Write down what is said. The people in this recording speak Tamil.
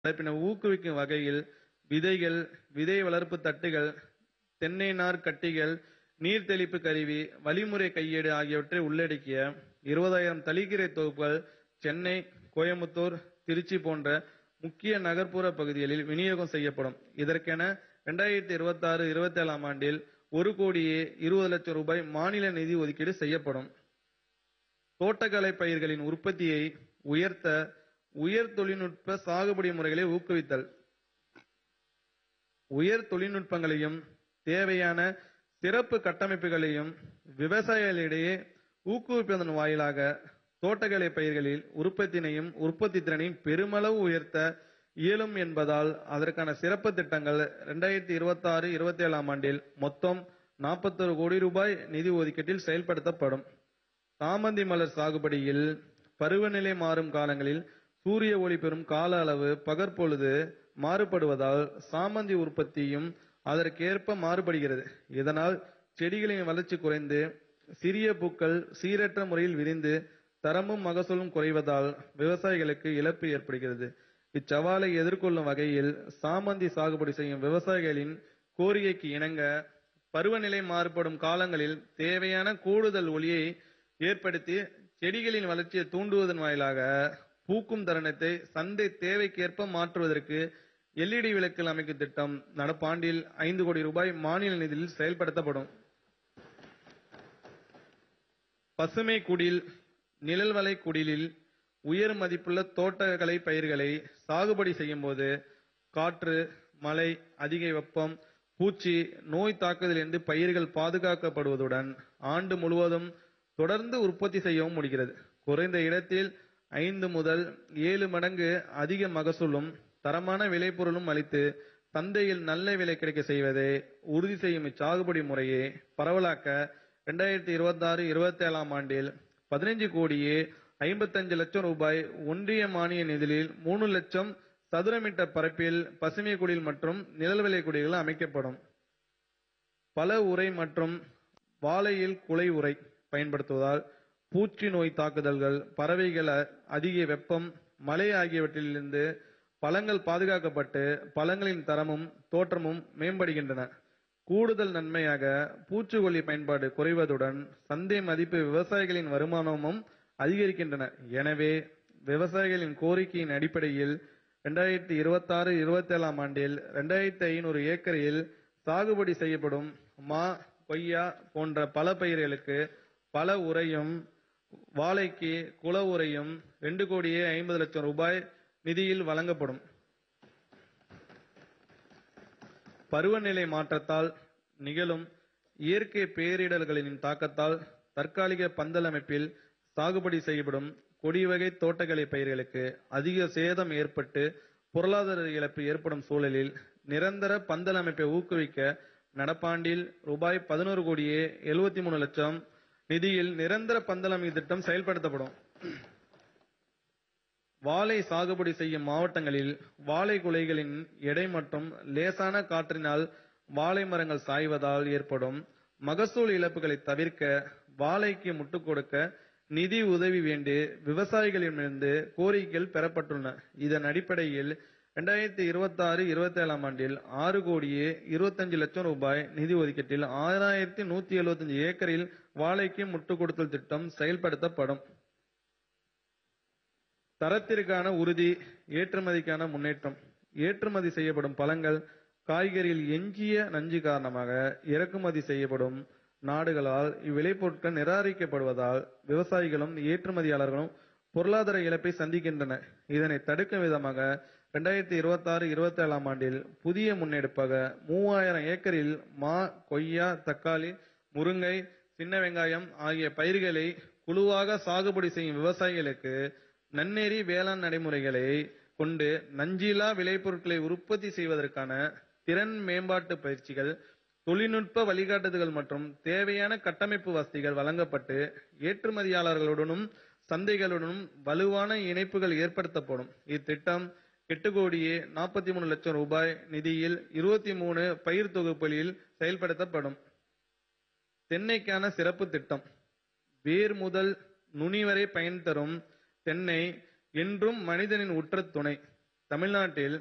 நடப்பினை ஊக்குவிக்கும் வகையில் விதைகள் விதை வளர்ப்பு தட்டுகள் தென்னை நார் கட்டிகள் நீர் தெளிப்பு கருவி வழிமுறை கையேடு ஆகியவற்றை உள்ளடக்கிய இருபதாயிரம் தளிக்கீரை தொகுப்புகள் சென்னை கோயம்புத்தூர் திருச்சி போன்ற முக்கிய நகர்ப்புற பகுதிகளில் விநியோகம் செய்யப்படும் இதற்கென இரண்டாயிரத்தி இருபத்தி ஆறு இருபத்தி ஏழாம் ஆண்டில் ஒரு கோடியே இருபது லட்சம் ரூபாய் மாநில நிதி ஒதுக்கீடு செய்யப்படும் தோட்டக்கலை பயிர்களின் உற்பத்தியை உயர்த்த உயர் தொழில்நுட்ப சாகுபடி முறைகளை ஊக்குவித்தல் உயர் தொழில்நுட்பங்களையும் தேவையான சிறப்பு கட்டமைப்புகளையும் விவசாயிகளிடையே ஊக்குவிப்பதன் வாயிலாக தோட்டக்கலை பயிர்களில் உற்பத்தினையும் உற்பத்தி திறனையும் பெருமளவு உயர்த்த இயலும் என்பதால் அதற்கான சிறப்பு திட்டங்கள் இரண்டாயிரத்தி இருபத்தி ஆறு இருபத்தி ஏழாம் ஆண்டில் மொத்தம் நாற்பத்தொரு கோடி ரூபாய் நிதி ஒதுக்கீட்டில் செயல்படுத்தப்படும் சாமந்தி மலர் சாகுபடியில் பருவநிலை மாறும் காலங்களில் சூரிய ஒளி பெறும் கால அளவு பகற்பொழுது மாறுபடுவதால் சாமந்தி உற்பத்தியும் அதற்கேற்ப மாறுபடுகிறது இதனால் செடிகளின் வளர்ச்சி குறைந்து சிறிய பூக்கள் சீரற்ற முறையில் விரிந்து தரமும் மகசூலும் குறைவதால் விவசாயிகளுக்கு இழப்பு ஏற்படுகிறது இச்சவாலை எதிர்கொள்ளும் வகையில் சாமந்தி சாகுபடி செய்யும் விவசாயிகளின் கோரிக்கைக்கு இணங்க பருவநிலை மாறுபடும் காலங்களில் தேவையான கூடுதல் ஒளியை ஏற்படுத்தி செடிகளின் வளர்ச்சியை தூண்டுவதன் வாயிலாக பூக்கும் தருணத்தை சந்தை தேவைக்கேற்ப மாற்றுவதற்கு எல்இடி விளக்குகள் அமைக்கும் திட்டம் நடப்பாண்டில் ஐந்து கோடி ரூபாய் மாநில நிதியில் செயல்படுத்தப்படும் பசுமை குடில் நிழல்வலை குடிலில் உயர் மதிப்புள்ள தோட்டக்கலை பயிர்களை சாகுபடி செய்யும் போது காற்று மழை அதிக வெப்பம் பூச்சி நோய் தாக்குதலிருந்து பயிர்கள் பாதுகாக்கப்படுவதுடன் ஆண்டு முழுவதும் தொடர்ந்து உற்பத்தி செய்யவும் முடிகிறது குறைந்த இடத்தில் ஐந்து முதல் ஏழு மடங்கு அதிக மகசூலும் தரமான விளைபொருளும் அளித்து சந்தையில் நல்ல விலை கிடைக்க செய்வதை உறுதி செய்யும் இச்சாகுபடி முறையை பரவலாக்க இரண்டாயிரத்தி இருபத்தி ஆறு இருபத்தி ஏழாம் ஆண்டில் பதினைஞ்சு கோடியே ஐம்பத்தஞ்சு லட்சம் ரூபாய் ஒன்றிய மானிய நிதியில் மூணு லட்சம் சதுர மீட்டர் பரப்பில் பசுமை குடில் மற்றும் நிழல் விலை குடில்கள் அமைக்கப்படும் பல உரை மற்றும் வாழையில் குலை உரை பயன்படுத்துவதால் பூச்சி நோய் தாக்குதல்கள் பறவைகள் அ- அதிக வெப்பம் மழை ஆகியவற்றிலிருந்து பழங்கள் பாதுகாக்கப்பட்டு பழங்களின் தரமும் தோற்றமும் மேம்படுகின்றன கூடுதல் நன்மையாக பூச்சிக்கொல்லி பயன்பாடு குறைவதுடன் சந்தை மதிப்பு விவசாயிகளின் வருமானமும் அதிகரிக்கின்றன எனவே விவசாயிகளின் கோரிக்கையின் அடிப்படையில் இரண்டாயிரத்தி இருபத்தி ஆறு இருபத்தி ஏழாம் ஆண்டில் இரண்டாயிரத்தி ஐநூறு ஏக்கரில் சாகுபடி செய்யப்படும் மா கொய்யா போன்ற பல பயிர்களுக்கு பல உரையும் வாழைக்கு குல உரையும் ரெண்டு கோடியே ஐம்பது லட்சம் ரூபாய் நிதியில் வழங்கப்படும் பருவநிலை மாற்றத்தால் நிகழும் இயற்கை பேரிடர்களின் தாக்கத்தால் தற்காலிக பந்தல் அமைப்பில் சாகுபடி செய்யப்படும் கொடி வகை தோட்டக்கலை பயிர்களுக்கு அதிக சேதம் ஏற்பட்டு பொருளாதார இழப்பு ஏற்படும் சூழலில் நிரந்தர பந்தல் அமைப்பை ஊக்குவிக்க நடப்பாண்டில் ரூபாய் பதினோரு கோடியே எழுபத்தி மூணு லட்சம் நிதியில் நிரந்தர பந்தல் அமைப்பு திட்டம் செயல்படுத்தப்படும் வாழை சாகுபடி செய்யும் மாவட்டங்களில் வாழை குலைகளின் எடை மற்றும் லேசான காற்றினால் வாழை மரங்கள் சாய்வதால் ஏற்படும் மகசூல் இழப்புகளை தவிர்க்க வாழைக்கு முட்டுக் கொடுக்க நிதி உதவி வேண்டி விவசாயிகளிடமிருந்து கோரிக்கைகள் பெறப்பட்டுள்ளன இதன் அடிப்படையில் இரண்டாயிரத்தி இருபத்தி ஆறு இருபத்தி ஏழாம் ஆண்டில் ஆறு கோடியே இருபத்தஞ்சு லட்சம் ரூபாய் நிதி ஒதுக்கீட்டில் ஆறாயிரத்தி நூத்தி எழுபத்தஞ்சு ஏக்கரில் வாழைக்கு முட்டுக் கொடுத்தல் திட்டம் செயல்படுத்தப்படும் தரத்திற்கான உறுதி ஏற்றுமதிக்கான முன்னேற்றம் ஏற்றுமதி செய்யப்படும் பழங்கள் காய்கறியில் எஞ்சிய நஞ்சு காரணமாக இறக்குமதி செய்யப்படும் நாடுகளால் இவ்விளைபொருட்கள் நிராகரிக்கப்படுவதால் விவசாயிகளும் ஏற்றுமதியாளர்களும் பொருளாதார இழப்பை சந்திக்கின்றன இதனை தடுக்கும் விதமாக இரண்டாயிரத்தி இருபத்தி ஆறு இருபத்தி ஏழாம் ஆண்டில் புதிய முன்னெடுப்பாக மூவாயிரம் ஏக்கரில் மா கொய்யா தக்காளி முருங்கை சின்ன வெங்காயம் ஆகிய பயிர்களை குழுவாக சாகுபடி செய்யும் விவசாயிகளுக்கு நன்னெறி வேளாண் நடைமுறைகளை கொண்டு நஞ்சிலா விளைபொருட்களை உற்பத்தி செய்வதற்கான திறன் மேம்பாட்டு பயிற்சிகள் தொழில்நுட்ப வழிகாட்டுதல்கள் மற்றும் தேவையான கட்டமைப்பு வசதிகள் வழங்கப்பட்டு ஏற்றுமதியாளர்களுடனும் சந்தைகளுடனும் வலுவான இணைப்புகள் ஏற்படுத்தப்படும் இத்திட்டம் எட்டு கோடியே நாற்பத்தி மூணு லட்சம் ரூபாய் நிதியில் இருபத்தி மூணு பயிர் தொகுப்புகளில் செயல்படுத்தப்படும் தென்னைக்கான சிறப்பு திட்டம் வேர் முதல் நுனி வரை பயன் தரும் தென்னை என்றும் மனிதனின் உற்ற துணை தமிழ்நாட்டில்